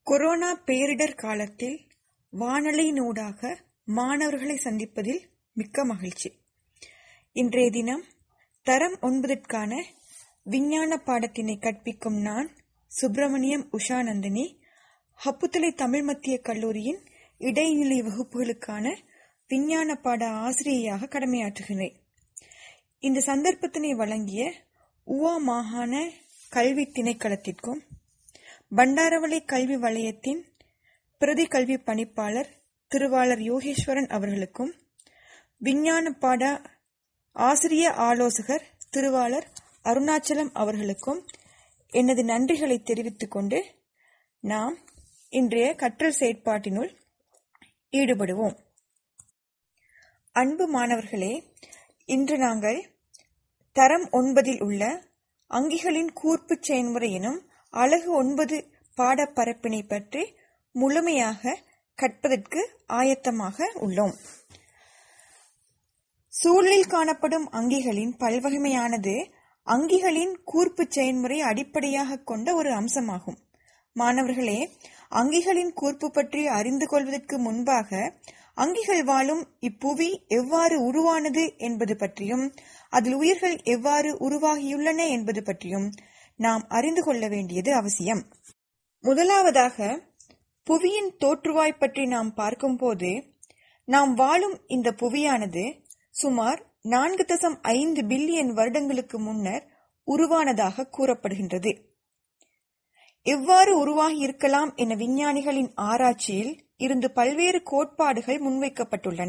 corona பேரிடர் காலத்தில் வானொலியினூடாக மாணவர்களை சந்திப்பதில் மிக்க மகிழ்ச்சி இன்றைய தினம் தரம் ஒன்பதிற்கான விஞ்ஞான பாடத்தினை கற்பிக்கும் நான் சுப்பிரமணியம் உஷாநந்தினி ஹப்புத்தலை தமிழ் மத்திய கல்லூரியின் இடைநிலை வகுப்புகளுக்கான விஞ்ஞான பாட ஆசிரியையாக கடமையாற்றுகிறேன் இந்த சந்தர்ப்பத்தினை வழங்கிய உவா மாகாண கல்வி திணைக்களத்திற்கும் பண்டாரவளை கல்வி வலயத்தின் பிரதி கல்வி பணிப்பாளர் திருவாளர் யோகேஸ்வரன் அவர்களுக்கும் விஞ்ஞான பாட ஆசிரிய ஆலோசகர் திருவாளர் அருணாச்சலம் அவர்களுக்கும் எனது நன்றிகளை தெரிவித்துக் கொண்டு நாம் இன்றைய கற்றல் செயற்பாட்டினுள் ஈடுபடுவோம் அன்பு மாணவர்களே இன்று நாங்கள் தரம் ஒன்பதில் உள்ள அங்கிகளின் கூர்ப்பு செயல்முறை எனும் அழகு ஒன்பது பாடப்பரப்பினை பற்றி முழுமையாக கற்பதற்கு ஆயத்தமாக உள்ளோம் சூழலில் காணப்படும் அங்கிகளின் பல்வகைமையானது அங்கிகளின் கூர்ப்பு செயல்முறை அடிப்படையாக கொண்ட ஒரு அம்சமாகும் மாணவர்களே அங்கிகளின் கூர்ப்பு பற்றி அறிந்து கொள்வதற்கு முன்பாக அங்கிகள் வாழும் இப்புவி எவ்வாறு உருவானது என்பது பற்றியும் அதில் உயிர்கள் எவ்வாறு உருவாகியுள்ளன என்பது பற்றியும் நாம் அறிந்து கொள்ள வேண்டியது அவசியம் முதலாவதாக புவியின் தோற்றுவாய் பற்றி நாம் பார்க்கும்போது நாம் வாழும் இந்த புவியானது சுமார் நான்கு தசம் ஐந்து பில்லியன் வருடங்களுக்கு முன்னர் உருவானதாக கூறப்படுகின்றது எவ்வாறு உருவாகி இருக்கலாம் என விஞ்ஞானிகளின் ஆராய்ச்சியில் இருந்து பல்வேறு கோட்பாடுகள் முன்வைக்கப்பட்டுள்ளன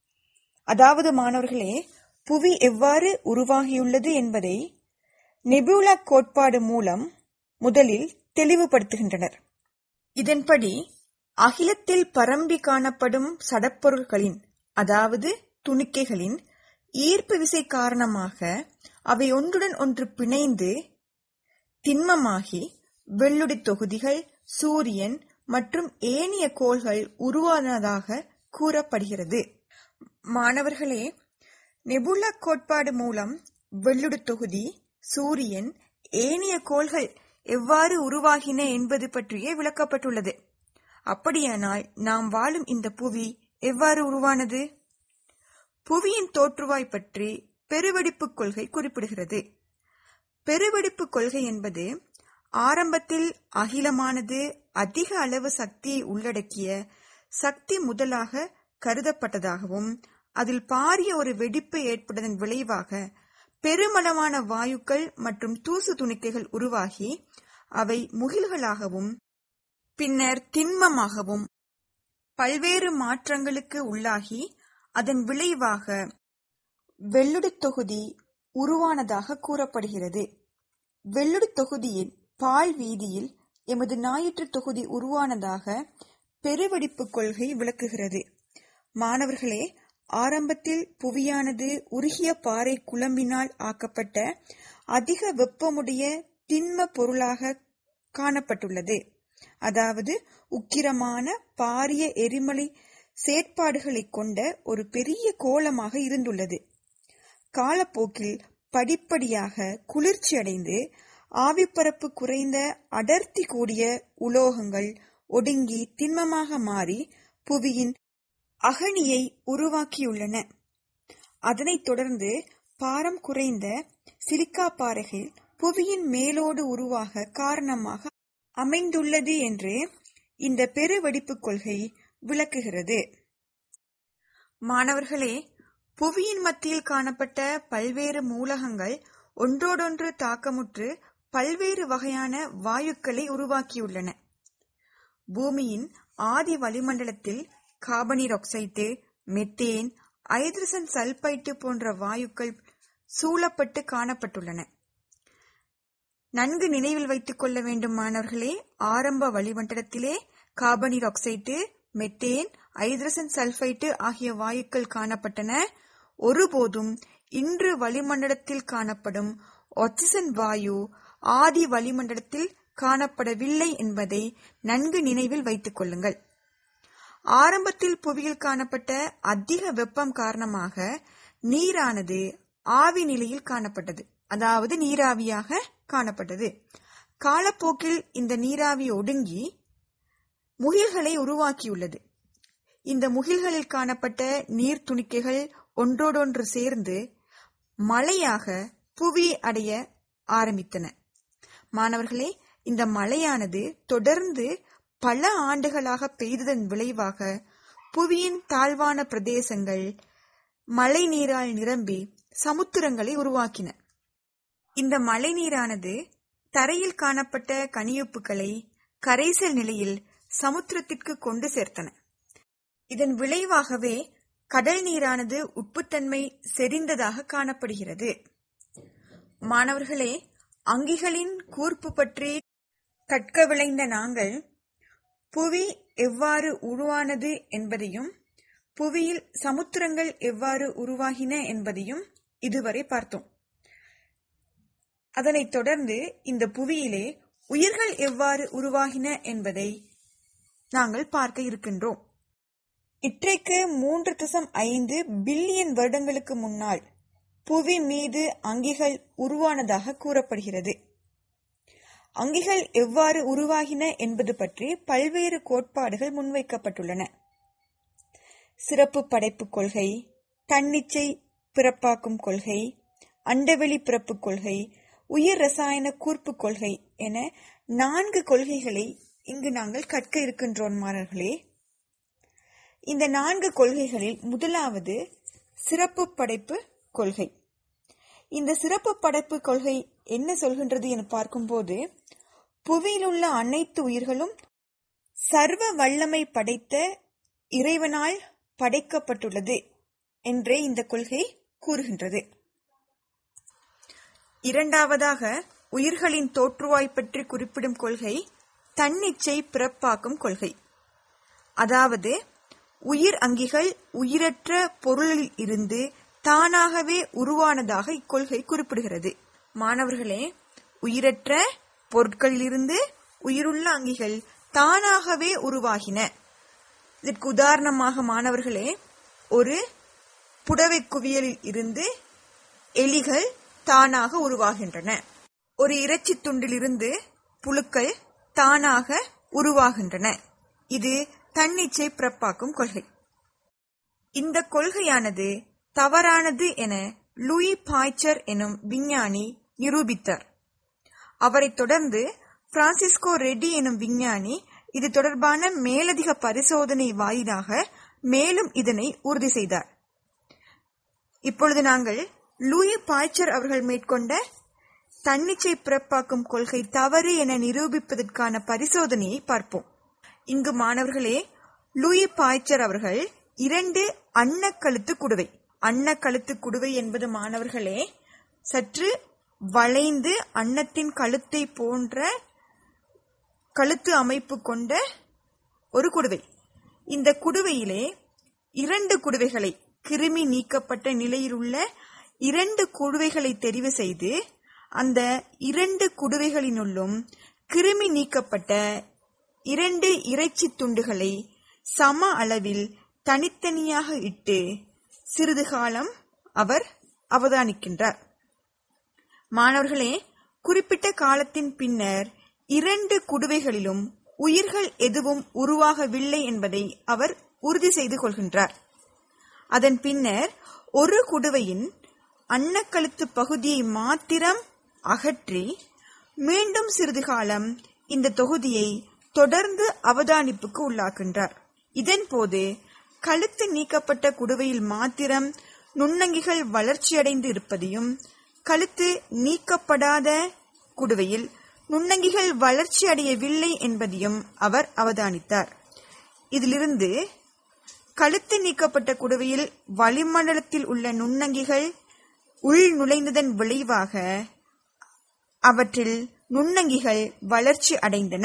அதாவது மாணவர்களே புவி எவ்வாறு உருவாகியுள்ளது என்பதை நெபுலா கோட்பாடு மூலம் முதலில் தெளிவுபடுத்துகின்றனர் இதன்படி அகிலத்தில் பரம்பி காணப்படும் சடப்பொருட்களின் அதாவது துணிக்கைகளின் ஈர்ப்பு விசை காரணமாக அவை ஒன்றுடன் ஒன்று பிணைந்து திண்மமாகி வெள்ளுடி தொகுதிகள் சூரியன் மற்றும் ஏனைய கோள்கள் உருவானதாக கூறப்படுகிறது மாணவர்களே நெபுலா கோட்பாடு மூலம் வெள்ளுடு தொகுதி சூரியன் ஏனைய கோள்கள் எவ்வாறு உருவாகின என்பது பற்றியே விளக்கப்பட்டுள்ளது அப்படியானால் நாம் வாழும் இந்த புவி எவ்வாறு உருவானது புவியின் தோற்றுவாய் பற்றி பெருவெடிப்பு கொள்கை குறிப்பிடுகிறது பெருவெடிப்பு கொள்கை என்பது ஆரம்பத்தில் அகிலமானது அதிக அளவு சக்தியை உள்ளடக்கிய சக்தி முதலாக கருதப்பட்டதாகவும் அதில் பாரிய ஒரு வெடிப்பு ஏற்பட்டதன் விளைவாக பெருமளவான வாயுக்கள் மற்றும் தூசு துணிக்கைகள் உருவாகி அவை முகில்களாகவும் பின்னர் திண்மமாகவும் பல்வேறு மாற்றங்களுக்கு உள்ளாகி அதன் விளைவாக வெள்ளுடி தொகுதி உருவானதாக கூறப்படுகிறது வெள்ளுடி தொகுதியின் பால் வீதியில் எமது ஞாயிற்று தொகுதி உருவானதாக பெருவெடிப்பு கொள்கை விளக்குகிறது மாணவர்களே ஆரம்பத்தில் புவியானது உருகிய பாறை குழம்பினால் ஆக்கப்பட்ட அதிக வெப்பமுடைய திண்ம பொருளாக காணப்பட்டுள்ளது அதாவது உக்கிரமான பாரிய எரிமலை செயற்பாடுகளை கொண்ட ஒரு பெரிய கோலமாக இருந்துள்ளது காலப்போக்கில் படிப்படியாக குளிர்ச்சி அடைந்து ஆவிப்பரப்பு குறைந்த அடர்த்தி கூடிய உலோகங்கள் ஒடுங்கி திண்மமாக மாறி புவியின் அகனியை உருவாக்கியுள்ளன அதனைத் தொடர்ந்து பாரம் குறைந்த சிலிக்கா பாறைகள் புவியின் மேலோடு உருவாக காரணமாக அமைந்துள்ளது என்று இந்த பெருவெடிப்பு கொள்கை விளக்குகிறது மாணவர்களே புவியின் மத்தியில் காணப்பட்ட பல்வேறு மூலகங்கள் ஒன்றோடொன்று தாக்கமுற்று பல்வேறு வகையான வாயுக்களை உருவாக்கியுள்ளன பூமியின் ஆதி வளிமண்டலத்தில் கார்பனீர் ஆக்சைடு மெத்தேன் ஐதரசன் சல்பைட்டு போன்ற வாயுக்கள் சூழப்பட்டு காணப்பட்டுள்ளன நன்கு நினைவில் வைத்துக் கொள்ள வேண்டும் மாணவர்களே ஆரம்ப வளிமண்டலத்திலே கார்பனீர் ஆக்சைடு மெத்தேன் ஐதரசன் சல்பைட்டு ஆகிய வாயுக்கள் காணப்பட்டன ஒருபோதும் இன்று வளிமண்டலத்தில் காணப்படும் ஆக்சிஜன் வாயு ஆதி வளிமண்டலத்தில் காணப்படவில்லை என்பதை நன்கு நினைவில் வைத்துக் கொள்ளுங்கள் ஆரம்பத்தில் புவியில் காணப்பட்ட அதிக வெப்பம் காரணமாக நீரானது ஆவி நிலையில் காணப்பட்டது அதாவது நீராவியாக காணப்பட்டது காலப்போக்கில் இந்த நீராவி ஒடுங்கி முகில்களை உருவாக்கியுள்ளது இந்த முகில்களில் காணப்பட்ட நீர் துணிக்கைகள் ஒன்றோடொன்று சேர்ந்து மழையாக புவி அடைய ஆரம்பித்தன மாணவர்களே இந்த மழையானது தொடர்ந்து பல ஆண்டுகளாக பெய்ததன் விளைவாக புவியின் தாழ்வான பிரதேசங்கள் மழை நீரால் நிரம்பி சமுத்திரங்களை உருவாக்கின இந்த மழை நீரானது தரையில் காணப்பட்ட கனியுப்புகளை கரைசல் நிலையில் சமுத்திரத்திற்கு கொண்டு சேர்த்தன இதன் விளைவாகவே கடல் நீரானது உப்புத்தன்மை செறிந்ததாக காணப்படுகிறது மாணவர்களே அங்கிகளின் கூர்ப்பு பற்றி கற்க விளைந்த நாங்கள் புவி எவ்வாறு உருவானது என்பதையும் புவியில் சமுத்திரங்கள் எவ்வாறு உருவாகின என்பதையும் இதுவரை பார்த்தோம் அதனைத் தொடர்ந்து இந்த புவியிலே உயிர்கள் எவ்வாறு உருவாகின என்பதை நாங்கள் பார்க்க இருக்கின்றோம் இற்றைக்கு மூன்று தசம் ஐந்து பில்லியன் வருடங்களுக்கு முன்னால் புவி மீது அங்கிகள் உருவானதாக கூறப்படுகிறது அங்கிகள் எவ்வாறு உருவாகின என்பது பற்றி பல்வேறு கோட்பாடுகள் முன்வைக்கப்பட்டுள்ளன சிறப்பு படைப்பு கொள்கை தன்னிச்சை பிறப்பாக்கும் கொள்கை அண்டவெளி பிறப்பு கொள்கை உயிர் ரசாயன கூர்ப்பு கொள்கை என நான்கு கொள்கைகளை இங்கு நாங்கள் கற்க இருக்கின்றோம் மாணவர்களே இந்த நான்கு கொள்கைகளில் முதலாவது சிறப்பு படைப்பு கொள்கை இந்த சிறப்பு படைப்பு கொள்கை என்ன சொல்கின்றது என பார்க்கும்போது புவியில் உள்ள அனைத்து உயிர்களும் சர்வ வல்லமை படைத்த இறைவனால் படைக்கப்பட்டுள்ளது என்றே இந்த கொள்கை கூறுகின்றது இரண்டாவதாக உயிர்களின் தோற்றுவாய் பற்றி குறிப்பிடும் கொள்கை தன்னிச்சை பிறப்பாக்கும் கொள்கை அதாவது உயிர் அங்கிகள் உயிரற்ற பொருளில் இருந்து தானாகவே உருவானதாக இக்கொள்கை குறிப்பிடுகிறது மாணவர்களே உயிரற்ற பொருட்களிலிருந்து உயிருள்ள அங்கிகள் தானாகவே உருவாகின இதற்கு உதாரணமாக மாணவர்களே ஒரு புடவை குவியலில் இருந்து எலிகள் தானாக உருவாகின்றன ஒரு இறைச்சி துண்டிலிருந்து புழுக்கள் தானாக உருவாகின்றன இது தன்னிச்சை பிறப்பாக்கும் கொள்கை இந்த கொள்கையானது தவறானது என லூயி பாய்ச்சர் எனும் விஞ்ஞானி நிரூபித்தார் அவரைத் தொடர்ந்து பிரான்சிஸ்கோ ரெட்டி எனும் விஞ்ஞானி இது தொடர்பான மேலதிக பரிசோதனை வாயிலாக மேலும் இதனை உறுதி செய்தார் இப்பொழுது நாங்கள் லூயி பாய்ச்சர் அவர்கள் மேற்கொண்ட தன்னிச்சை பிறப்பாக்கும் கொள்கை தவறு என நிரூபிப்பதற்கான பரிசோதனையை பார்ப்போம் இங்கு மாணவர்களே லூயி பாய்ச்சர் அவர்கள் இரண்டு அன்னக்கழுத்து குடுவை அன்னக்கழுத்து குடுவை என்பது மாணவர்களே சற்று வளைந்து அன்னத்தின் கழுத்தை போன்ற கழுத்து அமைப்பு கொண்ட ஒரு குடுவை இந்த குடுவையிலே இரண்டு குடுவைகளை கிருமி நீக்கப்பட்ட நிலையிலுள்ள இரண்டு குடுவைகளை தெரிவு செய்து அந்த இரண்டு குடுவைகளினுள்ளும் கிருமி நீக்கப்பட்ட இரண்டு இறைச்சி துண்டுகளை சம அளவில் தனித்தனியாக இட்டு சிறிது காலம் அவர் அவதானிக்கின்றார் மாணவர்களே குறிப்பிட்ட காலத்தின் பின்னர் இரண்டு குடுவைகளிலும் உயிர்கள் எதுவும் உருவாகவில்லை என்பதை அவர் உறுதி செய்து கொள்கின்றார் அதன் பின்னர் ஒரு குடுவையின் அன்னக்கழுத்து பகுதியை மாத்திரம் அகற்றி மீண்டும் சிறிது காலம் இந்த தொகுதியை தொடர்ந்து அவதானிப்புக்கு உள்ளாக்கின்றார் இதன்போது கழுத்து நீக்கப்பட்ட குடுவையில் மாத்திரம் நுண்ணங்கிகள் வளர்ச்சியடைந்து இருப்பதையும் கழுத்து நீக்கப்படாத குடுவையில் நுண்ணங்கிகள் வளர்ச்சி அடையவில்லை என்பதையும் அவர் அவதானித்தார் இதிலிருந்து கழுத்து நீக்கப்பட்ட குடுவையில் வளிமண்டலத்தில் உள்ள நுண்ணங்கிகள் உள் நுழைந்ததன் விளைவாக அவற்றில் நுண்ணங்கிகள் வளர்ச்சி அடைந்தன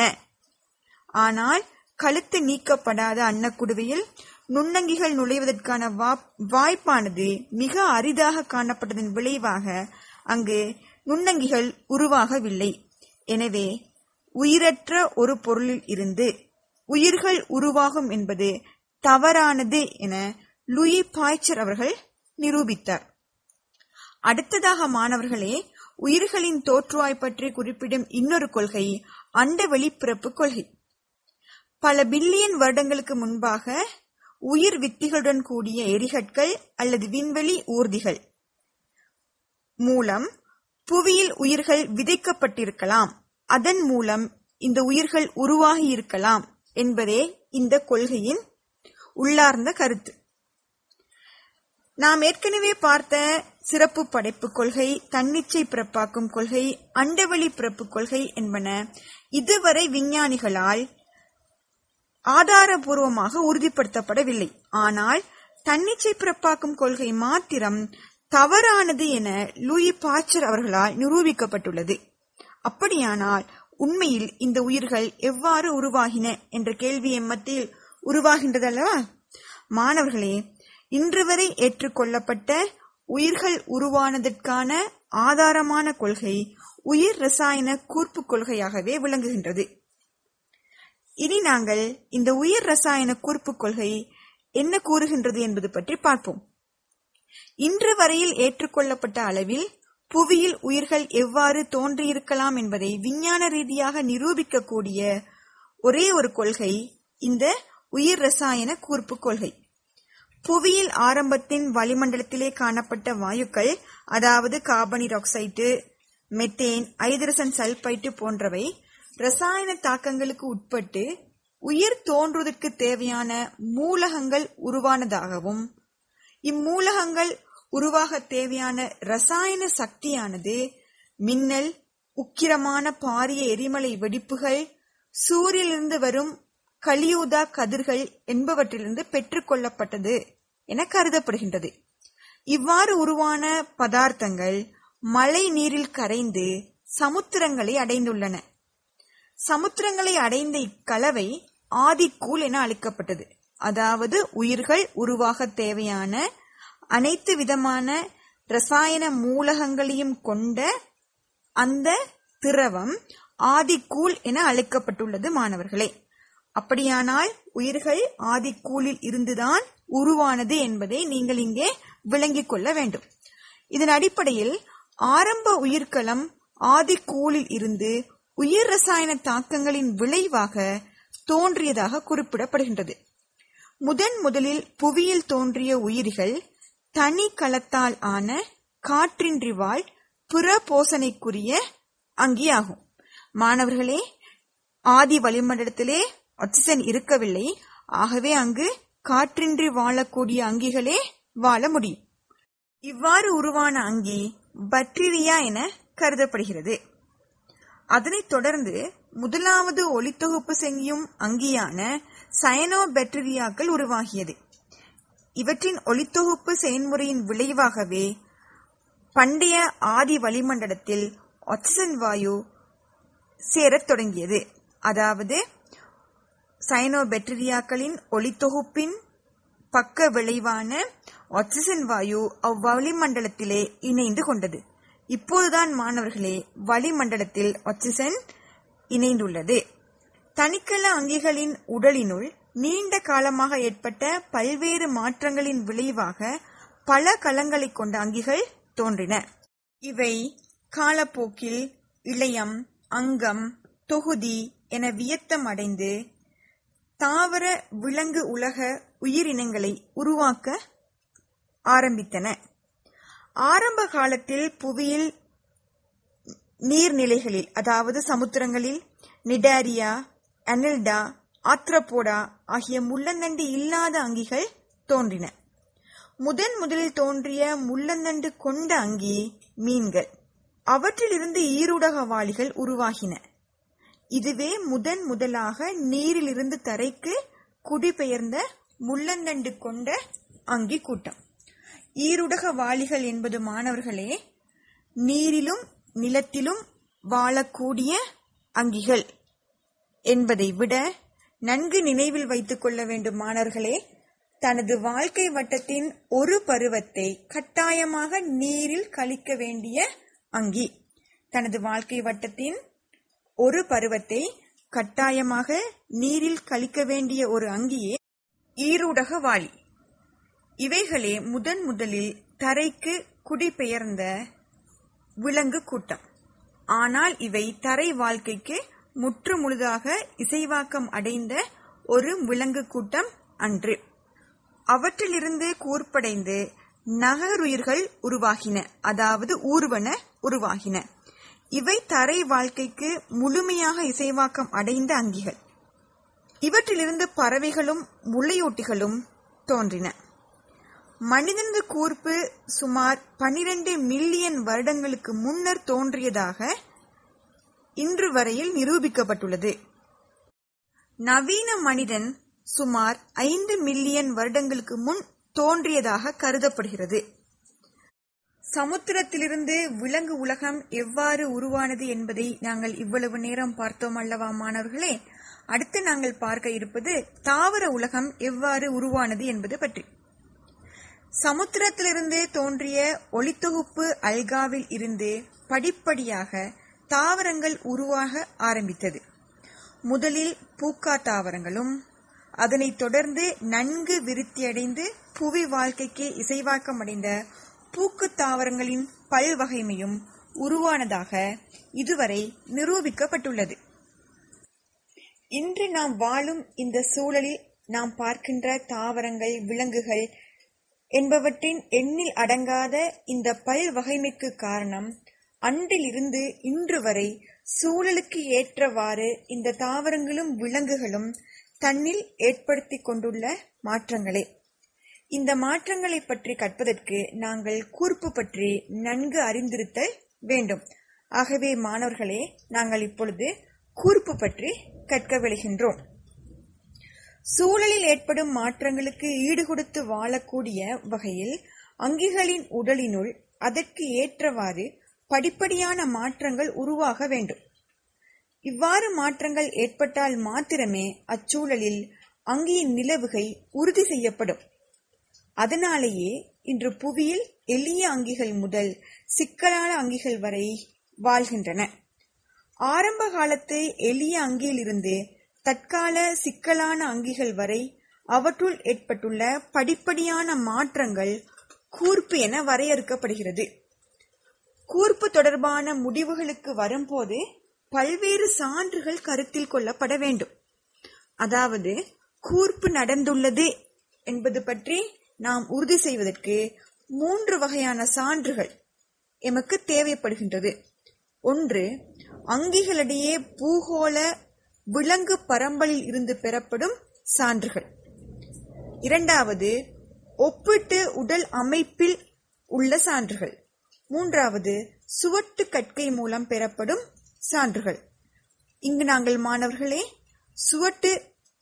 ஆனால் கழுத்து நீக்கப்படாத அன்னக்குடுவையில் நுண்ணங்கிகள் நுழைவதற்கான வாய்ப்பானது மிக அரிதாக காணப்பட்டதன் விளைவாக அங்கு நுண்ணங்கிகள் உருவாகவில்லை எனவே உயிரற்ற ஒரு பொருளில் இருந்து உயிர்கள் உருவாகும் என்பது தவறானது என லூயி பாய்ச்சர் அவர்கள் நிரூபித்தார் அடுத்ததாக மாணவர்களே உயிர்களின் தோற்றுவாய் பற்றி குறிப்பிடும் இன்னொரு கொள்கை அண்டவெளி பிறப்பு கொள்கை பல பில்லியன் வருடங்களுக்கு முன்பாக உயிர் வித்திகளுடன் கூடிய எரிகற்கள் அல்லது விண்வெளி ஊர்திகள் மூலம் புவியில் உயிர்கள் விதைக்கப்பட்டிருக்கலாம் அதன் மூலம் இந்த உயிர்கள் உருவாகி இருக்கலாம் என்பதே இந்த கொள்கையின் உள்ளார்ந்த கருத்து நாம் ஏற்கனவே பார்த்த சிறப்பு படைப்பு கொள்கை தன்னிச்சை பிறப்பாக்கும் கொள்கை அண்டவெளி பிறப்பு கொள்கை என்பன இதுவரை விஞ்ஞானிகளால் ஆதாரபூர்வமாக உறுதிப்படுத்தப்படவில்லை ஆனால் தன்னிச்சை பிறப்பாக்கும் கொள்கை மாத்திரம் தவறானது என லூயி பாச்சர் அவர்களால் நிரூபிக்கப்பட்டுள்ளது அப்படியானால் உண்மையில் இந்த உயிர்கள் எவ்வாறு உருவாகின என்ற கேள்வி எம்மத்தில் உருவாகின்றதல்லவா மாணவர்களே இன்று வரை ஏற்றுக்கொள்ளப்பட்ட உயிர்கள் உருவானதற்கான ஆதாரமான கொள்கை உயிர் ரசாயன கூர்ப்பு கொள்கையாகவே விளங்குகின்றது இனி நாங்கள் இந்த உயிர் ரசாயன கூர்ப்பு கொள்கை என்ன கூறுகின்றது என்பது பற்றி பார்ப்போம் இன்று வரையில் ஏற்றுக்கொள்ளப்பட்ட அளவில் புவியில் உயிர்கள் எவ்வாறு தோன்றியிருக்கலாம் என்பதை விஞ்ஞான ரீதியாக நிரூபிக்கக்கூடிய ஒரே ஒரு கொள்கை இந்த உயிர் ரசாயன கூர்ப்பு கொள்கை புவியில் ஆரம்பத்தின் வளிமண்டலத்திலே காணப்பட்ட வாயுக்கள் அதாவது கார்பனீர் ஆக்சைடு மெத்தேன் ஐதரசன் சல்பைட்டு போன்றவை ரசாயன தாக்கங்களுக்கு உட்பட்டு உயிர் தோன்றுவதற்கு தேவையான மூலகங்கள் உருவானதாகவும் இம்மூலகங்கள் உருவாக தேவையான ரசாயன சக்தியானது மின்னல் உக்கிரமான பாரிய எரிமலை வெடிப்புகள் சூரியனிலிருந்து வரும் கலியூதா கதிர்கள் என்பவற்றிலிருந்து பெற்றுக்கொள்ளப்பட்டது என கருதப்படுகின்றது இவ்வாறு உருவான பதார்த்தங்கள் மழை நீரில் கரைந்து சமுத்திரங்களை அடைந்துள்ளன சமுத்திரங்களை அடைந்த இக்கலவை ஆதிக்கூல் என அழைக்கப்பட்டது அதாவது உயிர்கள் உருவாக தேவையான அனைத்து விதமான ரசாயன மூலகங்களையும் கொண்ட அந்த திரவம் ஆதிக்கூல் என அழைக்கப்பட்டுள்ளது மாணவர்களே அப்படியானால் உயிர்கள் ஆதிக்கூலில் இருந்துதான் உருவானது என்பதை நீங்கள் இங்கே விளங்கிக் கொள்ள வேண்டும் இதன் அடிப்படையில் ஆரம்ப உயிர்க்களம் ஆதிக்கூலில் இருந்து உயிர் ரசாயன தாக்கங்களின் விளைவாக தோன்றியதாக குறிப்பிடப்படுகின்றது முதன் முதலில் புவியில் தோன்றிய உயிரிகள் தனி களத்தால் ஆன காற்றின்றி வாழ் புற போசனைக்குரிய அங்கியாகும் மாணவர்களே ஆதி வளிமண்டலத்திலே ஆக்சிஜன் இருக்கவில்லை ஆகவே அங்கு காற்றின்றி வாழக்கூடிய அங்கிகளே வாழ முடியும் இவ்வாறு உருவான அங்கி பக்டீரியா என கருதப்படுகிறது அதனைத் தொடர்ந்து முதலாவது ஒளித்தொகுப்பு செய்யும் அங்கியான சயனோ பாக்டீரியாக்கள் உருவாகியது இவற்றின் ஒளித்தொகுப்பு செயல்முறையின் விளைவாகவே பண்டைய ஆதி வளிமண்டலத்தில் ஆக்சிஜன் வாயு சேரத் தொடங்கியது அதாவது சயனோபாக்டீரியாக்களின் ஒளித்தொகுப்பின் பக்க விளைவான ஆக்சிஜன் வாயு அவ்வளிமண்டலத்திலே இணைந்து கொண்டது இப்போதுதான் மாணவர்களே வளிமண்டலத்தில் ஆக்சிஜன் இணைந்துள்ளது தனிக்கல அங்கிகளின் உடலினுள் நீண்ட காலமாக ஏற்பட்ட பல்வேறு மாற்றங்களின் விளைவாக பல களங்களை கொண்ட அங்கிகள் தோன்றின இவை காலப்போக்கில் இளையம் அங்கம் தொகுதி என வியத்தம் அடைந்து தாவர விலங்கு உலக உயிரினங்களை உருவாக்க ஆரம்பித்தன ஆரம்ப காலத்தில் புவியில் நீர்நிலைகளில் அதாவது சமுத்திரங்களில் நிடாரியா அனில்டா ஆத்ரபோடா ஆகிய முள்ளந்தண்டு இல்லாத அங்கிகள் தோன்றின முதன் முதலில் தோன்றிய முள்ளந்தண்டு கொண்ட அங்கி மீன்கள் அவற்றிலிருந்து ஈருடகவாளிகள் உருவாகின இதுவே முதன் முதலாக நீரிலிருந்து தரைக்கு குடிபெயர்ந்த முள்ளந்தண்டு கொண்ட அங்கி கூட்டம் ஈருடக வாளிகள் என்பது மாணவர்களே நீரிலும் நிலத்திலும் வாழக்கூடிய அங்கிகள் என்பதை விட நன்கு நினைவில் வைத்துக் கொள்ள வேண்டும் மாணவர்களே தனது வாழ்க்கை வட்டத்தின் ஒரு பருவத்தை கட்டாயமாக நீரில் கழிக்க வேண்டிய அங்கி தனது வாழ்க்கை வட்டத்தின் ஒரு பருவத்தை கட்டாயமாக நீரில் கழிக்க வேண்டிய ஒரு அங்கியே ஈருடக வாளி இவைகளே முதன் முதலில் தரைக்கு குடிபெயர்ந்த விலங்கு கூட்டம் ஆனால் இவை தரை வாழ்க்கைக்கு முற்று முழுதாக இசைவாக்கம் அடைந்த ஒரு விலங்கு கூட்டம் அன்று அவற்றிலிருந்து கூர்ப்படைந்து நகருயிர்கள் உருவாகின அதாவது ஊர்வன உருவாகின இவை தரை வாழ்க்கைக்கு முழுமையாக இசைவாக்கம் அடைந்த அங்கிகள் இவற்றிலிருந்து பறவைகளும் முளையூட்டிகளும் தோன்றின மனிதனது கூர்ப்பு சுமார் பனிரெண்டு மில்லியன் வருடங்களுக்கு முன்னர் தோன்றியதாக இன்று வரையில் நிரூபிக்கப்பட்டுள்ளது நவீன மனிதன் சுமார் ஐந்து மில்லியன் வருடங்களுக்கு முன் தோன்றியதாக கருதப்படுகிறது சமுத்திரத்திலிருந்து விலங்கு உலகம் எவ்வாறு உருவானது என்பதை நாங்கள் இவ்வளவு நேரம் பார்த்தோம் அல்லவா மாணவர்களே அடுத்து நாங்கள் பார்க்க இருப்பது தாவர உலகம் எவ்வாறு உருவானது என்பது பற்றி சமுத்திரத்திலிருந்து தோன்றிய ஒளித்தொகுப்பு அல்காவில் இருந்து படிப்படியாக தாவரங்கள் உருவாக ஆரம்பித்தது முதலில் பூக்கா தாவரங்களும் அதனைத் தொடர்ந்து நன்கு விருத்தியடைந்து புவி வாழ்க்கைக்கு இசைவாக்கமடைந்த பூக்கு தாவரங்களின் பல்வகைமையும் உருவானதாக இதுவரை நிரூபிக்கப்பட்டுள்ளது இன்று நாம் வாழும் இந்த சூழலில் நாம் பார்க்கின்ற தாவரங்கள் விலங்குகள் என்பவற்றின் எண்ணில் அடங்காத இந்த பல்வகைமைக்கு காரணம் அன்றிலிருந்து இன்று வரை சூழலுக்கு ஏற்றவாறு இந்த தாவரங்களும் விலங்குகளும் தன்னில் ஏற்படுத்திக் கொண்டுள்ள மாற்றங்களே இந்த மாற்றங்களை பற்றி கற்பதற்கு நாங்கள் கூர்ப்பு பற்றி நன்கு அறிந்திருத்தல் வேண்டும் ஆகவே மாணவர்களே நாங்கள் இப்பொழுது கூர்ப்பு பற்றி கற்க விளைகின்றோம் சூழலில் ஏற்படும் மாற்றங்களுக்கு ஈடுகொடுத்து வாழக்கூடிய வகையில் அங்கிகளின் உடலினுள் அதற்கு ஏற்றவாறு படிப்படியான மாற்றங்கள் உருவாக வேண்டும் இவ்வாறு மாற்றங்கள் ஏற்பட்டால் மாத்திரமே அச்சூழலில் அங்கியின் நிலவுகை உறுதி செய்யப்படும் அதனாலேயே இன்று புவியில் எளிய அங்கிகள் முதல் சிக்கலான அங்கிகள் வரை வாழ்கின்றன ஆரம்ப காலத்து எளிய அங்கியிலிருந்து தற்கால சிக்கலான அங்கிகள் வரை அவற்றுள் ஏற்பட்டுள்ள படிப்படியான மாற்றங்கள் கூர்ப்பு என வரையறுக்கப்படுகிறது கூர்ப்பு தொடர்பான முடிவுகளுக்கு வரும்போது பல்வேறு சான்றுகள் கருத்தில் கொள்ளப்பட வேண்டும் அதாவது கூர்ப்பு நடந்துள்ளது என்பது பற்றி நாம் உறுதி செய்வதற்கு மூன்று வகையான சான்றுகள் எமக்கு தேவைப்படுகின்றது ஒன்று அங்கிகளிடையே பூகோள விலங்கு பரம்பலில் இருந்து பெறப்படும் சான்றுகள் இரண்டாவது ஒப்பிட்டு உடல் அமைப்பில் உள்ள சான்றுகள் மூன்றாவது சுவட்டு கற்கை மூலம் பெறப்படும் சான்றுகள் இங்கு நாங்கள் மாணவர்களே சுவட்டு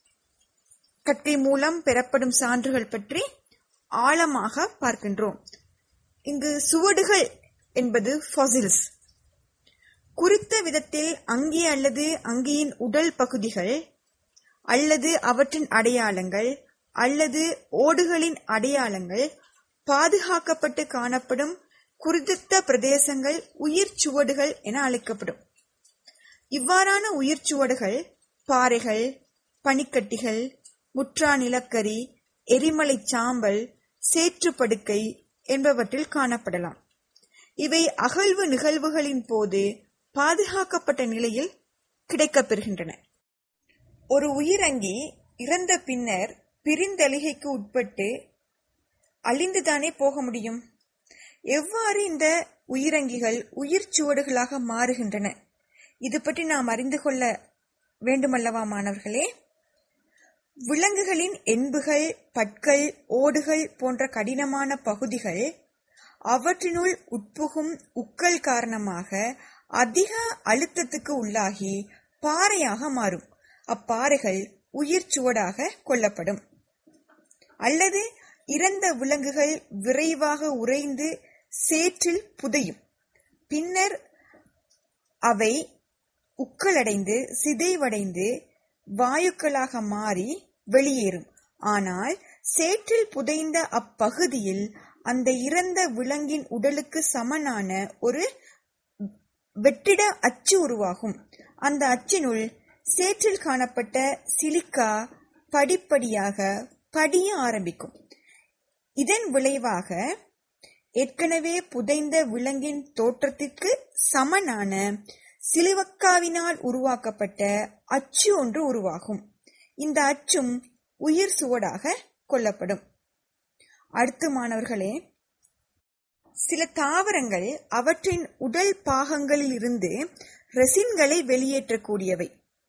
கற்கை மூலம் பெறப்படும் சான்றுகள் பற்றி ஆழமாக பார்க்கின்றோம் இங்கு சுவடுகள் என்பது ஃபாசில்ஸ் குறித்த விதத்தில் அங்கி அல்லது அங்கியின் உடல் பகுதிகள் அல்லது அவற்றின் அடையாளங்கள் அல்லது ஓடுகளின் அடையாளங்கள் பாதுகாக்கப்பட்டு காணப்படும் குறித்த பிரதேசங்கள் உயிர் சுவடுகள் என அழைக்கப்படும் இவ்வாறான உயிர் சுவடுகள் பாறைகள் பனிக்கட்டிகள் முற்றா நிலக்கரி எரிமலை சாம்பல் சேற்றுப்படுக்கை என்பவற்றில் காணப்படலாம் இவை அகழ்வு நிகழ்வுகளின் போது பாதுகாக்கப்பட்ட நிலையில் கிடைக்கப்பெறுகின்றன ஒரு உயிரங்கி இறந்த பின்னர் பிரிந்தளிகைக்கு உட்பட்டு அழிந்துதானே போக முடியும் எவ்வாறு இந்த உயிரங்கிகள் உயிர் சுவடுகளாக மாறுகின்றன இது பற்றி நாம் அறிந்து கொள்ள வேண்டுமல்லவா மாணவர்களே விலங்குகளின் என்புகள் பற்கள் ஓடுகள் போன்ற கடினமான பகுதிகள் அவற்றினுள் உட்புகும் உக்கல் காரணமாக அதிக அழுத்தத்துக்கு உள்ளாகி பாறையாக மாறும் அப்பாறைகள் உயிர் சுவடாக கொள்ளப்படும் அல்லது இறந்த விலங்குகள் விரைவாக உறைந்து சேற்றில் புதையும் பின்னர் அவை உக்கலடைந்து சிதைவடைந்து வாயுக்களாக மாறி வெளியேறும் ஆனால் சேற்றில் புதைந்த அப்பகுதியில் அந்த இறந்த விலங்கின் உடலுக்கு சமனான ஒரு வெற்றிட அச்சு உருவாகும் அந்த அச்சினுள் சேற்றில் காணப்பட்ட சிலிக்கா படிப்படியாக படிய ஆரம்பிக்கும் இதன் விளைவாக ஏற்கனவே புதைந்த விலங்கின் தோற்றத்திற்கு சமனான சிலுவக்காவினால் உருவாக்கப்பட்ட அச்சு ஒன்று உருவாகும் இந்த அச்சும் உயிர் சுவடாக கொள்ளப்படும் அடுத்து மாணவர்களே சில தாவரங்கள் அவற்றின் உடல் பாகங்களில் இருந்து ரெசின்களை வெளியேற்றக்கூடியவை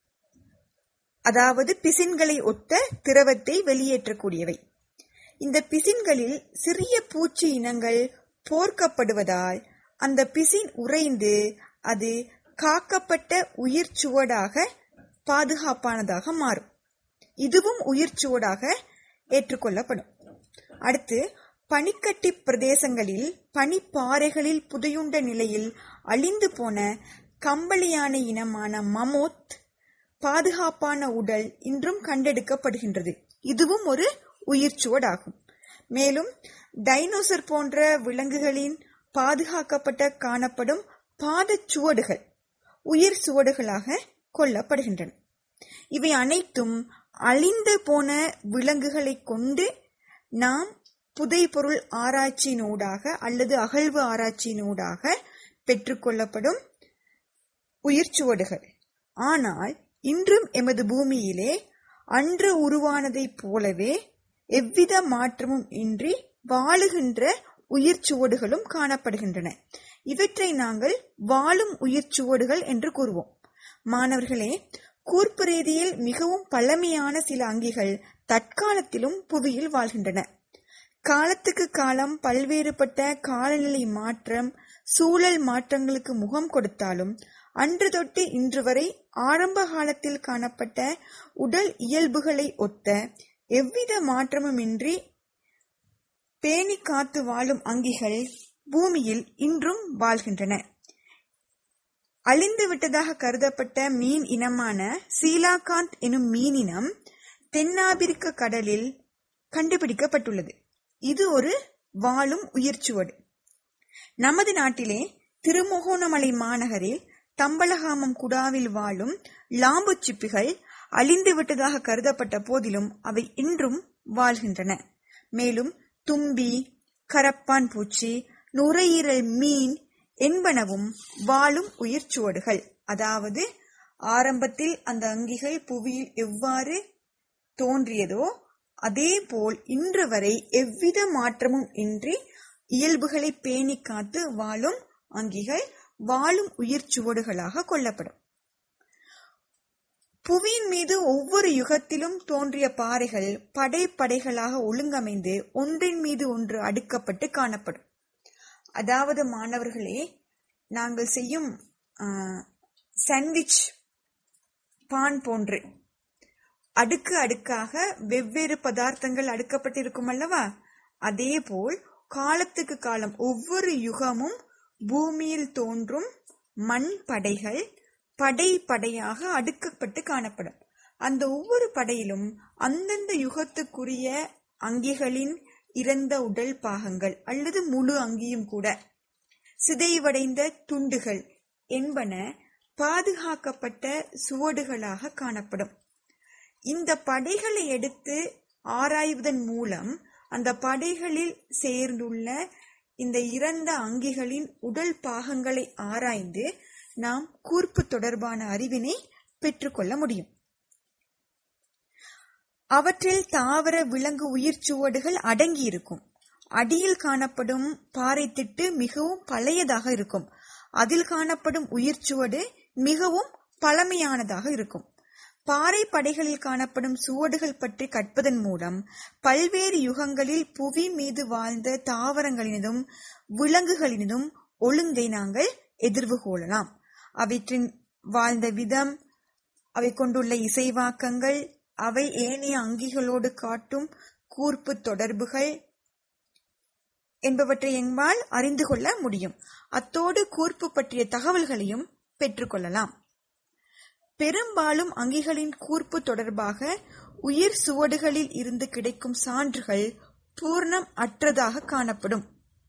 அதாவது பிசின்களை ஒத்த திரவத்தை வெளியேற்றக்கூடியவை இந்த பிசின்களில் சிறிய பூச்சி இனங்கள் போர்க்கப்படுவதால் அந்த பிசின் உறைந்து அது காக்கப்பட்ட உயிர் சுவடாக பாதுகாப்பானதாக மாறும் இதுவும் உயிர் சுவடாக ஏற்றுக்கொள்ளப்படும் அடுத்து பனிக்கட்டி பிரதேசங்களில் பனிப்பாறைகளில் புதையுண்ட நிலையில் அழிந்து போன கம்பளியானை இனமான மமோத் பாதுகாப்பான உடல் இன்றும் கண்டெடுக்கப்படுகின்றது இதுவும் ஒரு உயிர்ச்சுவடாகும் மேலும் டைனோசர் போன்ற விலங்குகளின் பாதுகாக்கப்பட்ட காணப்படும் பாதச்சுவடுகள் உயிர் சுவடுகளாக கொள்ளப்படுகின்றன இவை அனைத்தும் அழிந்து போன விலங்குகளை கொண்டு நாம் புதைபொருள் ஆராய்ச்சியினூடாக அல்லது அகழ்வு ஆராய்ச்சியினூடாக பெற்றுக்கொள்ளப்படும் உயிர்ச்சுவடுகள் ஆனால் இன்றும் எமது பூமியிலே அன்று உருவானதைப் போலவே எவ்வித மாற்றமும் இன்றி வாழுகின்ற உயிர் சுவடுகளும் காணப்படுகின்றன இவற்றை நாங்கள் வாழும் உயிர் சுவடுகள் என்று கூறுவோம் மாணவர்களே கூர்ப்பு ரீதியில் மிகவும் பழமையான சில அங்கிகள் தற்காலத்திலும் புவியில் வாழ்கின்றன காலத்துக்கு காலம் பல்வேறுபட்ட காலநிலை மாற்றம் சூழல் மாற்றங்களுக்கு முகம் கொடுத்தாலும் அன்று தொட்டு இன்று வரை ஆரம்ப காலத்தில் காணப்பட்ட உடல் இயல்புகளை ஒத்த எவ்வித மாற்றமுமின்றி பேணி காத்து வாழும் அங்கிகள் பூமியில் இன்றும் வாழ்கின்றன அழிந்து விட்டதாக கருதப்பட்ட மீன் இனமான சீலாகாந்த் எனும் மீனினம் தென்னாப்பிரிக்க கடலில் கண்டுபிடிக்கப்பட்டுள்ளது இது ஒரு வாழும் உயிர்ச்சுவடு நமது நாட்டிலே திருமுகோணமலை மாநகரில் தம்பலகாமம் குடாவில் வாழும் லாம்பு சிப்பிகள் அழிந்து விட்டதாக கருதப்பட்ட போதிலும் அவை இன்றும் வாழ்கின்றன மேலும் தும்பி கரப்பான் பூச்சி நுரையீரல் மீன் என்பனவும் வாழும் உயிர்ச்சுவடுகள் அதாவது ஆரம்பத்தில் அந்த அங்கிகள் புவியில் எவ்வாறு தோன்றியதோ அதேபோல் இன்று வரை எவ்வித மாற்றமும் இன்றி இயல்புகளை பேணி காத்து வாழும் அங்கிகள் வாழும் உயிர் சுவடுகளாக கொள்ளப்படும் புவியின் மீது ஒவ்வொரு யுகத்திலும் தோன்றிய பாறைகள் படை படைகளாக ஒழுங்கமைந்து ஒன்றின் மீது ஒன்று அடுக்கப்பட்டு காணப்படும் அதாவது மாணவர்களே நாங்கள் செய்யும் சாண்ட்விச் பான் போன்று அடுக்கு அடுக்காக வெவ்வேறு பதார்த்தங்கள் அடுக்கப்பட்டிருக்கும் அல்லவா அதேபோல் காலத்துக்கு காலம் ஒவ்வொரு யுகமும் பூமியில் தோன்றும் மண் படைகள் படை படையாக அடுக்கப்பட்டு காணப்படும் அந்த ஒவ்வொரு படையிலும் அந்தந்த யுகத்துக்குரிய அங்கிகளின் இறந்த உடல் பாகங்கள் அல்லது முழு அங்கியும் கூட சிதைவடைந்த துண்டுகள் என்பன பாதுகாக்கப்பட்ட சுவடுகளாக காணப்படும் இந்த படைகளை எடுத்து ஆராய்வதன் மூலம் அந்த படைகளில் சேர்ந்துள்ள இந்த இறந்த அங்கிகளின் உடல் பாகங்களை ஆராய்ந்து நாம் கூர்ப்பு தொடர்பான அறிவினை பெற்றுக்கொள்ள முடியும் அவற்றில் தாவர விலங்கு உயிர் சுவடுகள் அடங்கியிருக்கும் அடியில் காணப்படும் பாறை திட்டு மிகவும் பழையதாக இருக்கும் அதில் காணப்படும் உயிர் சுவடு மிகவும் பழமையானதாக இருக்கும் பாறை படைகளில் காணப்படும் சுவடுகள் பற்றி கற்பதன் மூலம் பல்வேறு யுகங்களில் புவி மீது வாழ்ந்த தாவரங்களினதும் விலங்குகளினதும் ஒழுங்கை நாங்கள் எதிர்வு கொள்ளலாம் அவற்றின் வாழ்ந்த விதம் அவை கொண்டுள்ள இசைவாக்கங்கள் அவை ஏனைய அங்கிகளோடு காட்டும் கூர்ப்பு தொடர்புகள் என்பவற்றை எம்பால் அறிந்து கொள்ள முடியும் அத்தோடு கூர்ப்பு பற்றிய தகவல்களையும் பெற்றுக்கொள்ளலாம் பெரும்பாலும் அங்கிகளின் கூர்ப்பு தொடர்பாக உயிர் சுவடுகளில் இருந்து கிடைக்கும் சான்றுகள் பூர்ணம் அற்றதாக காணப்படும்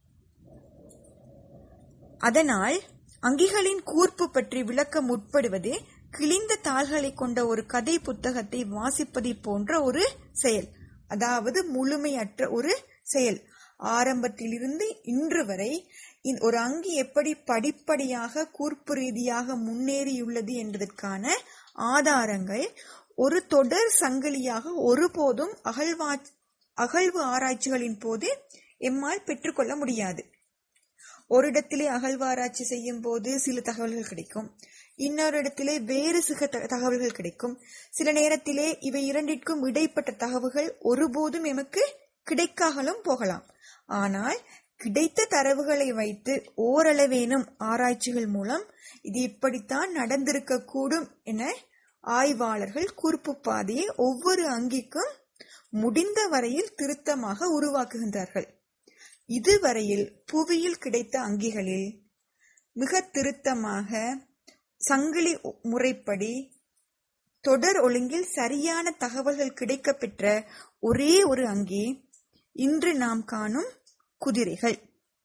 அதனால் அங்கிகளின் கூர்ப்பு பற்றி விளக்க முற்படுவது கிழிந்த தாள்களை கொண்ட ஒரு கதை புத்தகத்தை வாசிப்பதை போன்ற ஒரு செயல் அதாவது முழுமையற்ற ஒரு செயல் ஆரம்பத்திலிருந்து இன்று வரை ஒரு அங்கி எப்படி படிப்படியாக கூர்ப்பு ரீதியாக முன்னேறியுள்ளது என்பதற்கான ஆதாரங்கள் ஒரு தொடர் சங்கிலியாக ஒருபோதும் அகழ்வா அகழ்வு ஆராய்ச்சிகளின் போது எம்மால் பெற்றுக்கொள்ள முடியாது ஒரு இடத்திலே அகழ்வாராய்ச்சி செய்யும் போது சில தகவல்கள் கிடைக்கும் இன்னொரு இடத்திலே வேறு சில தகவல்கள் கிடைக்கும் சில நேரத்திலே இவை இரண்டிற்கும் இடைப்பட்ட தகவல்கள் ஒருபோதும் எமக்கு கிடைக்காமலும் போகலாம் ஆனால் கிடைத்த தரவுகளை வைத்து ஓரளவேனும் ஆராய்ச்சிகள் மூலம் இது இப்படித்தான் நடந்திருக்க கூடும் என ஆய்வாளர்கள் கூர்ப்பு பாதையை ஒவ்வொரு அங்கிக்கும் முடிந்த வரையில் திருத்தமாக உருவாக்குகின்றார்கள் இதுவரையில் புவியில் கிடைத்த அங்கிகளில் மிக திருத்தமாக சங்கிலி முறைப்படி தொடர் ஒழுங்கில் சரியான தகவல்கள் கிடைக்கப்பெற்ற ஒரே ஒரு அங்கி இன்று நாம் காணும் குதிரைகள்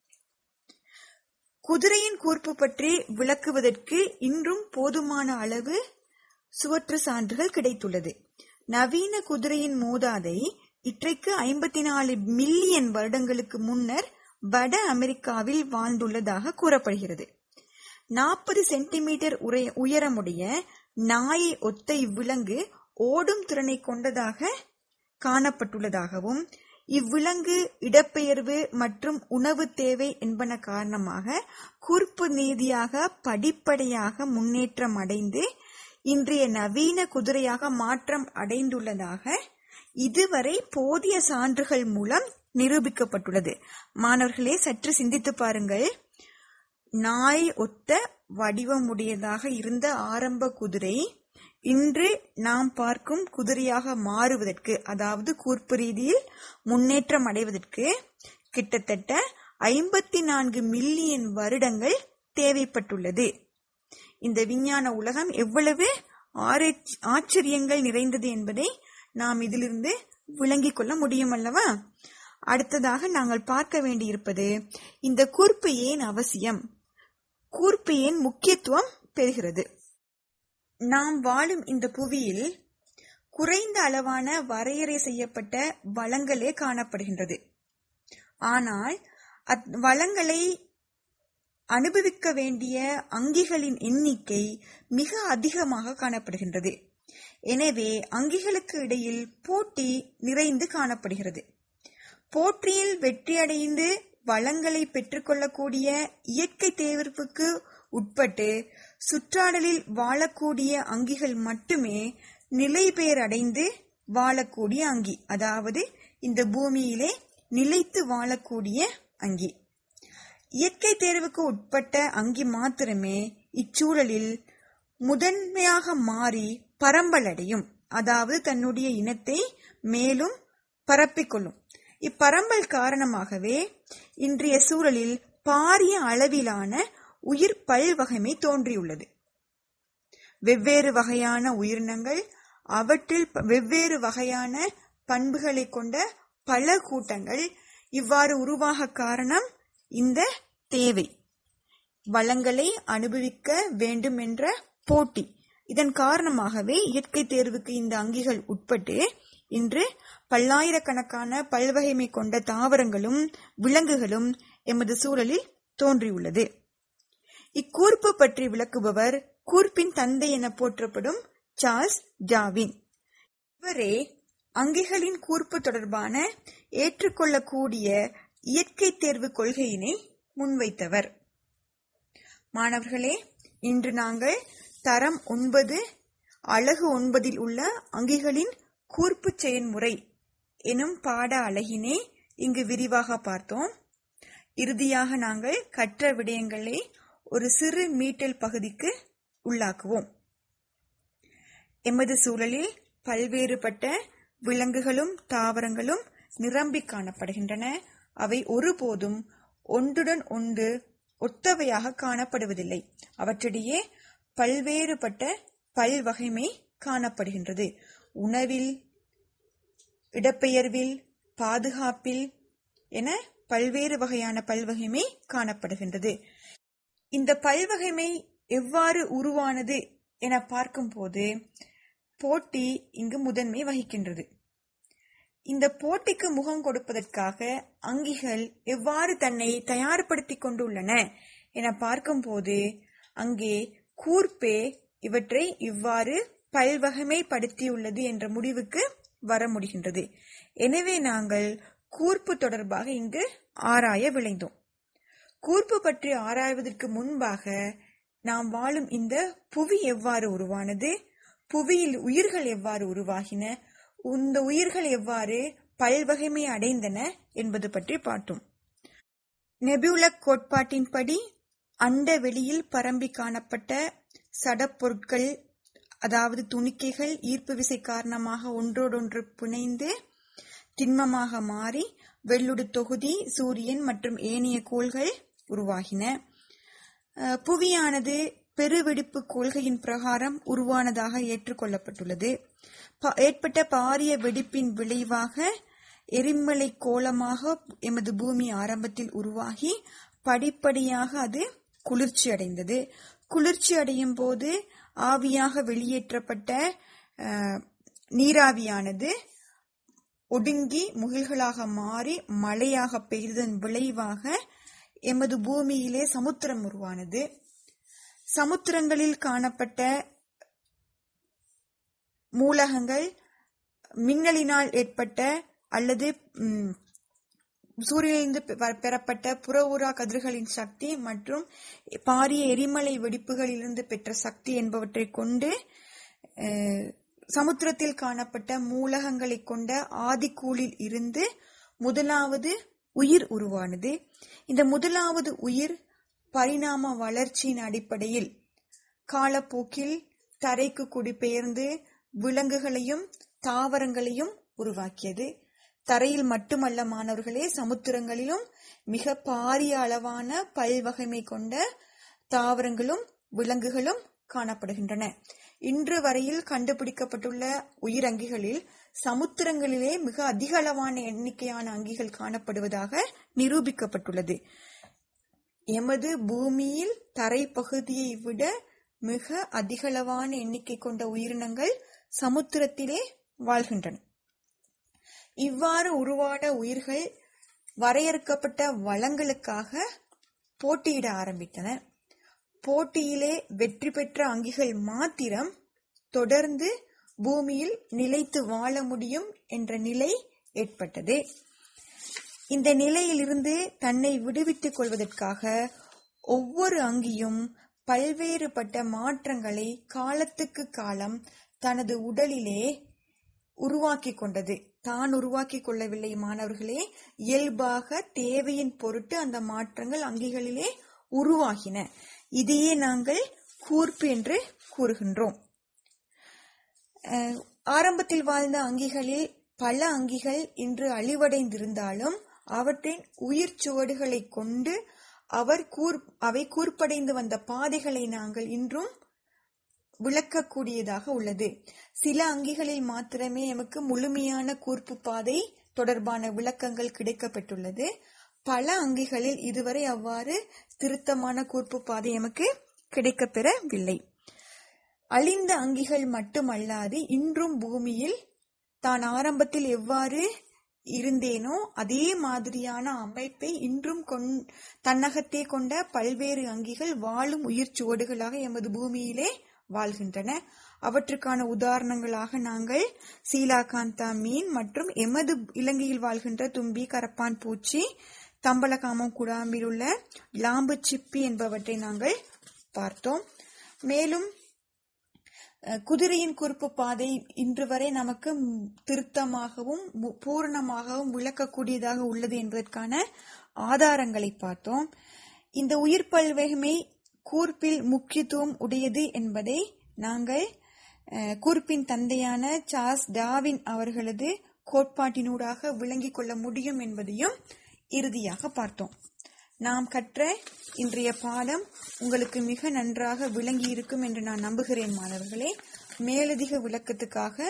குதிரையின் கூர்ப்பு பற்றி விளக்குவதற்கு இன்றும் போதுமான அளவு சுவற்று சான்றுகள் கிடைத்துள்ளது நவீன குதிரையின் மூதாதை இன்றைக்கு ஐம்பத்தி நாலு மில்லியன் வருடங்களுக்கு முன்னர் வட அமெரிக்காவில் வாழ்ந்துள்ளதாக கூறப்படுகிறது நாற்பது சென்டிமீட்டர் உயரமுடைய நாயை ஒத்த இவ்விலங்கு ஓடும் திறனை கொண்டதாக காணப்பட்டுள்ளதாகவும் இவ்விலங்கு இடப்பெயர்வு மற்றும் உணவு தேவை என்பன காரணமாக கூர்ப்பு நீதியாக படிப்படியாக முன்னேற்றம் அடைந்து இன்றைய நவீன குதிரையாக மாற்றம் அடைந்துள்ளதாக இதுவரை போதிய சான்றுகள் மூலம் நிரூபிக்கப்பட்டுள்ளது மாணவர்களே சற்று சிந்தித்து பாருங்கள் நாய் ஒத்த வடிவமுடையதாக இருந்த ஆரம்ப குதிரை இன்று நாம் பார்க்கும் குதிரையாக மாறுவதற்கு அதாவது கூர்ப்பு ரீதியில் முன்னேற்றம் அடைவதற்கு கிட்டத்தட்ட ஐம்பத்தி நான்கு மில்லியன் வருடங்கள் தேவைப்பட்டுள்ளது இந்த விஞ்ஞான உலகம் எவ்வளவு ஆச்சரியங்கள் நிறைந்தது என்பதை நாம் இதிலிருந்து விளங்கிக் கொள்ள முடியும் அல்லவா அடுத்ததாக நாங்கள் பார்க்க வேண்டியிருப்பது இந்த கூர்ப்பு ஏன் அவசியம் கூர்ப்பு ஏன் முக்கியத்துவம் பெறுகிறது நாம் வாழும் இந்த புவியில் குறைந்த அளவான வரையறை செய்யப்பட்ட வளங்களே காணப்படுகின்றது ஆனால் வளங்களை அனுபவிக்க வேண்டிய அங்கிகளின் எண்ணிக்கை மிக அதிகமாக காணப்படுகின்றது எனவே அங்கிகளுக்கு இடையில் போட்டி நிறைந்து காணப்படுகிறது போட்டியில் வெற்றியடைந்து வளங்களை பெற்றுக்கொள்ளக்கூடிய இயற்கை தேர்வுக்கு உட்பட்டு சுற்றாடலில் வாழக்கூடிய அங்கிகள் மட்டுமே நிலை பெயர் அடைந்து வாழக்கூடிய அங்கி அதாவது இந்த பூமியிலே நிலைத்து வாழக்கூடிய அங்கி இயற்கை தேர்வுக்கு உட்பட்ட அங்கி மாத்திரமே இச்சூழலில் முதன்மையாக மாறி பரம்பலடையும் அதாவது தன்னுடைய இனத்தை மேலும் பரப்பிக்கொள்ளும் இப்பரம்பல் காரணமாகவே இன்றைய சூழலில் பாரிய அளவிலான உயிர் பல்வகைமை தோன்றியுள்ளது வெவ்வேறு வகையான உயிரினங்கள் அவற்றில் வெவ்வேறு வகையான பண்புகளை கொண்ட பல கூட்டங்கள் இவ்வாறு உருவாக காரணம் இந்த தேவை வளங்களை அனுபவிக்க வேண்டும் என்ற போட்டி இதன் காரணமாகவே இயற்கை தேர்வுக்கு இந்த அங்கிகள் உட்பட்டு இன்று பல்லாயிரக்கணக்கான பல்வகைமை கொண்ட தாவரங்களும் விலங்குகளும் எமது சூழலில் தோன்றியுள்ளது இக்கூர்ப்பு பற்றி விளக்குபவர் கூர்ப்பின் தந்தை என போற்றப்படும் சார்ல்ஸ் டாவின் இவரே அங்கிகளின் கூர்ப்பு தொடர்பான ஏற்றுக்கொள்ளக்கூடிய இயற்கை தேர்வு கொள்கையினை முன்வைத்தவர் மாணவர்களே இன்று நாங்கள் தரம் ஒன்பது அழகு ஒன்பதில் உள்ள அங்கிகளின் கூர்ப்பு செயன்முறை எனும் பாட அழகினை இங்கு விரிவாக பார்த்தோம் இறுதியாக நாங்கள் கற்ற விடயங்களை ஒரு சிறு மீட்டல் பகுதிக்கு உள்ளாக்குவோம் எமது சூழலில் பல்வேறுபட்ட விலங்குகளும் தாவரங்களும் நிரம்பி காணப்படுகின்றன அவை ஒருபோதும் ஒன்றுடன் ஒன்று ஒத்தவையாக காணப்படுவதில்லை அவற்றிடையே பல்வேறுபட்ட பல்வகைமை காணப்படுகின்றது உணவில் இடப்பெயர்வில் பாதுகாப்பில் என பல்வேறு வகையான பல்வகைமை காணப்படுகின்றது இந்த பல்வகைமை எவ்வாறு உருவானது என பார்க்கும்போது போட்டி இங்கு முதன்மை வகிக்கின்றது இந்த போட்டிக்கு முகம் கொடுப்பதற்காக அங்கிகள் எவ்வாறு தன்னை தயார்படுத்திக் கொண்டுள்ளன என பார்க்கும்போது அங்கே கூர்ப்பே இவற்றை இவ்வாறு பல்வகைமைப்படுத்தியுள்ளது என்ற முடிவுக்கு வர முடிகின்றது எனவே நாங்கள் கூர்ப்பு தொடர்பாக இங்கு ஆராய விளைந்தோம் கூர்ப்பு பற்றி ஆராய்வதற்கு முன்பாக நாம் வாழும் இந்த புவி எவ்வாறு உருவானது புவியில் உயிர்கள் எவ்வாறு உருவாகின இந்த உயிர்கள் எவ்வாறு பல்வகைமை அடைந்தன என்பது பற்றி பார்த்தோம் நெபியுலக் கோட்பாட்டின்படி அண்ட வெளியில் பரம்பி காணப்பட்ட சடப்பொருட்கள் அதாவது துணிக்கைகள் ஈர்ப்பு விசை காரணமாக ஒன்றோடொன்று பிணைந்து திண்மமாக மாறி வெள்ளுடு தொகுதி சூரியன் மற்றும் ஏனைய கோள்கள் உருவாகின அஹ், புவியானது பெருவெடிப்பு கொள்கையின் பிரகாரம் உருவானதாக ஏற்றுக்கொள்ளப்பட்டுள்ளது ப- ஏற்பட்ட பாரிய வெடிப்பின் விளைவாக எரிமலை கோலமாக எமது பூமி ஆரம்பத்தில் உருவாகி படிப்படியாக அது குளிர்ச்சி அடைந்தது குளிர்ச்சி அடையும் போது ஆவியாக வெளியேற்றப்பட்ட அஹ், நீராவியானது ஒடுங்கி முகில்களாக மாறி மழையாக பெய்ததன் விளைவாக எமது பூமியிலே சமுத்திரம் உருவானது சமுத்திரங்களில் காணப்பட்ட மூலகங்கள் மின்னலினால் ஏற்பட்ட அல்லது ம், சூரியனிலிருந்து பெ- பெறப்பட்ட புற ஊதா கதிர்களின் சக்தி மற்றும் பாரிய எரிமலை வெடிப்புகளிலிருந்து பெற்ற சக்தி என்பவற்றை கொண்டு அஹ், சமுத்திரத்தில் காணப்பட்ட மூலகங்களை கொண்ட ஆதிக்கூழில் இருந்து முதலாவது உயிர் உருவானது இந்த முதலாவது உயிர் பரிணாம வளர்ச்சியின் அடிப்படையில் காலப்போக்கில் தரைக்கு குடிபெயர்ந்து விலங்குகளையும் தாவரங்களையும் உருவாக்கியது தரையில் மட்டுமல்ல மாணவர்களே சமுத்திரங்களிலும் மிக பாரிய அளவான பல்வகைமை கொண்ட தாவரங்களும் விலங்குகளும் காணப்படுகின்றன இன்று வரையில் கண்டுபிடிக்கப்பட்டுள்ள உயிரங்கிகளில் சமுத்திரங்களிலே மிக அதிக அளவான எண்ணிக்கையான அங்கிகள் காணப்படுவதாக நிரூபிக்கப்பட்டுள்ளது எமது பூமியில் தரைப்பகுதியை விட மிக அதிகளவான எண்ணிக்கை கொண்ட உயிரினங்கள் சமுத்திரத்திலே வாழ்கின்றன இவ்வாறு உருவான உயிர்கள் வரையறுக்கப்பட்ட வளங்களுக்காக போட்டியிட ஆரம்பித்தன போட்டியிலே வெற்றி பெற்ற அங்கிகள் மாத்திரம் தொடர்ந்து பூமியில் நிலைத்து வாழ முடியும் என்ற நிலை ஏற்பட்டது இந்த நிலையிலிருந்து தன்னை விடுவித்துக் கொள்வதற்காக ஒவ்வொரு அங்கியும் பல்வேறுபட்ட மாற்றங்களை காலத்துக்கு காலம் தனது உடலிலே உருவாக்கிக் கொண்டது தான் உருவாக்கிக் கொள்ளவில்லை மாணவர்களே இயல்பாக தேவையின் பொருட்டு அந்த மாற்றங்கள் அங்கிகளிலே உருவாகின இதையே நாங்கள் கூர்ப்பு என்று கூறுகின்றோம் அஹ், ஆரம்பத்தில் வாழ்ந்த அங்கிகளில் பல அங்கிகள் இன்று அழிவடைந்திருந்தாலும் அவற்றின் உயிர் சுவடுகளை கொண்டு அவர் கூர் அவை கூர்ப்படைந்து வந்த பாதைகளை நாங்கள் இன்றும் விளக்கக்கூடியதாக உள்ளது சில அங்கிகளில் மாத்திரமே எமக்கு முழுமையான கூர்ப்பு பாதை தொடர்பான விளக்கங்கள் கிடைக்கப்பெற்றுள்ளது பல அங்கிகளில் இதுவரை அவ்வாறு திருத்தமான கூர்ப்பு பாதை எமக்கு கிடைக்கப்பெறவில்லை அழிந்த அங்கிகள் மட்டுமல்லாது இன்றும் பூமியில் தான் ஆரம்பத்தில் எவ்வாறு இருந்தேனோ அதே மாதிரியான அமைப்பை இன்றும் கொண் தன்னகத்தே கொண்ட பல்வேறு அங்கிகள் வாழும் உயிர் சுவடுகளாக எமது பூமியிலே வாழ்கின்றன அவற்றுக்கான உதாரணங்களாக நாங்கள் சீலாகாந்தா மீன் மற்றும் எமது இலங்கையில் வாழ்கின்ற தும்பி கரப்பான் பூச்சி தம்பலகாமம் குடாம்பில் உள்ள லாம்பு சிப்பி என்பவற்றை நாங்கள் பார்த்தோம் மேலும் அஹ், குதிரையின் குறுப்பு பாதை இன்று வரை நமக்கு ம், திருத்தமாகவும் மு- பூரணமாகவும் விளக்கக்கூடியதாக உள்ளது என்பதற்கான ஆதாரங்களை பார்த்தோம் இந்த உயிர் பல்வகைமை கூர்ப்பில் முக்கியத்துவம் உடையது என்பதை நாங்கள் அஹ், கூர்ப்பின் தந்தையான சார்ஸ் டாவின் அவர்களது கோட்பாட்டினூடாக விளங்கிக் கொள்ள முடியும் என்பதையும் இறுதியாக பார்த்தோம் நாம் கற்ற இன்றைய பாடம் உங்களுக்கு மிக நன்றாக விளங்கி இருக்கும் என்று நான் நம்புகிறேன் மாணவர்களே மேலதிக விளக்கத்துக்காக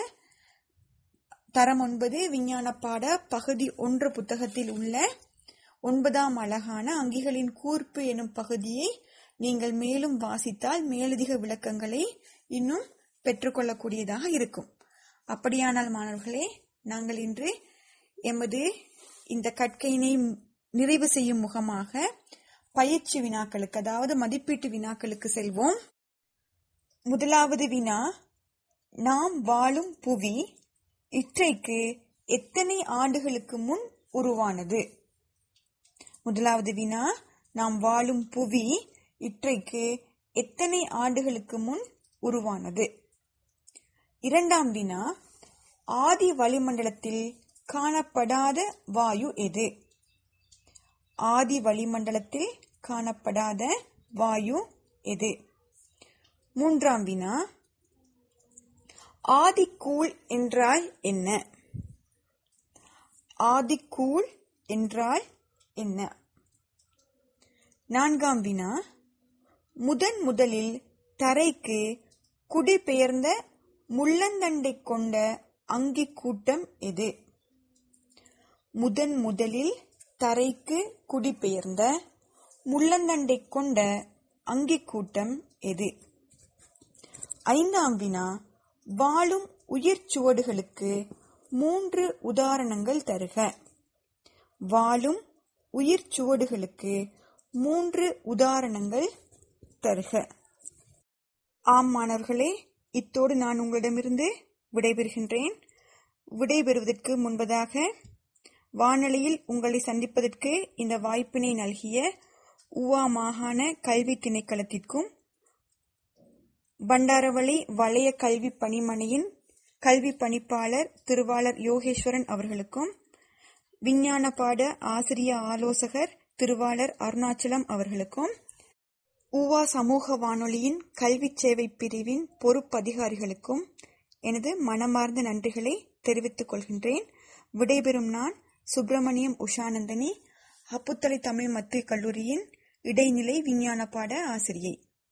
தரம் ஒன்பது விஞ்ஞான பாட பகுதி ஒன்று புத்தகத்தில் உள்ள ஒன்பதாம் அழகான அங்கிகளின் கூர்ப்பு எனும் பகுதியை நீங்கள் மேலும் வாசித்தால் மேலதிக விளக்கங்களை இன்னும் பெற்றுக்கொள்ளக்கூடியதாக இருக்கும் அப்படியானால் மாணவர்களே நாங்கள் இன்று எமது இந்த கற்கையினை நிறைவு செய்யும் முகமாக பயிற்சி வினாக்களுக்கு அதாவது மதிப்பீட்டு வினாக்களுக்கு செல்வோம் முதலாவது வினா நாம் வாழும் புவி இற்றைக்கு எத்தனை ஆண்டுகளுக்கு முன் உருவானது முதலாவது வினா நாம் வாழும் புவி இற்றைக்கு எத்தனை ஆண்டுகளுக்கு முன் உருவானது இரண்டாம் வினா ஆதி வளிமண்டலத்தில் காணப்படாத வாயு எது ஆதி வளிமண்டலத்தில் காணப்படாத வாயு எது மூன்றாம் வினா ஆதிக்கூழ் என்றால் என்ன ஆதிக்கூழ் என்றால் என்ன நான்காம் வினா முதன் முதலில் தரைக்கு குடிபெயர்ந்த முள்ளந்தண்டை கொண்ட அங்கி கூட்டம் எது முதன் முதலில் தரைக்கு குடிபெயர்ந்த முள்ளந்தண்டை கொண்ட அங்கி கூட்டம் எது ஐந்தாம் வினா வாழும் உயிர் சுவடுகளுக்கு மூன்று உதாரணங்கள் தருக வாழும் உயிர் சுவடுகளுக்கு மூன்று உதாரணங்கள் தருக ஆம் மாணவர்களே இத்தோடு நான் உங்களிடமிருந்து விடைபெறுகின்றேன் விடைபெறுவதற்கு முன்பதாக வானொலியில் உங்களை சந்திப்பதற்கு இந்த வாய்ப்பினை நல்கிய உவா மாகாண கல்வி திணைக்களத்திற்கும் பண்டாரவளி வலய கல்வி பணிமனையின் கல்வி பணிப்பாளர் திருவாளர் யோகேஸ்வரன் அவர்களுக்கும் விஞ்ஞான பாட ஆசிரிய ஆலோசகர் திருவாளர் அருணாச்சலம் அவர்களுக்கும் உவா சமூக வானொலியின் கல்வி சேவை பிரிவின் பொறுப்பதிகாரிகளுக்கும் எனது மனமார்ந்த நன்றிகளை தெரிவித்துக் கொள்கின்றேன் விடைபெறும் நான் சுப்பிரமணியம் உஷானந்தனி அப்புத்தலை தமிழ் மத்திய கல்லூரியின் இடைநிலை விஞ்ஞான பாட ஆசிரியை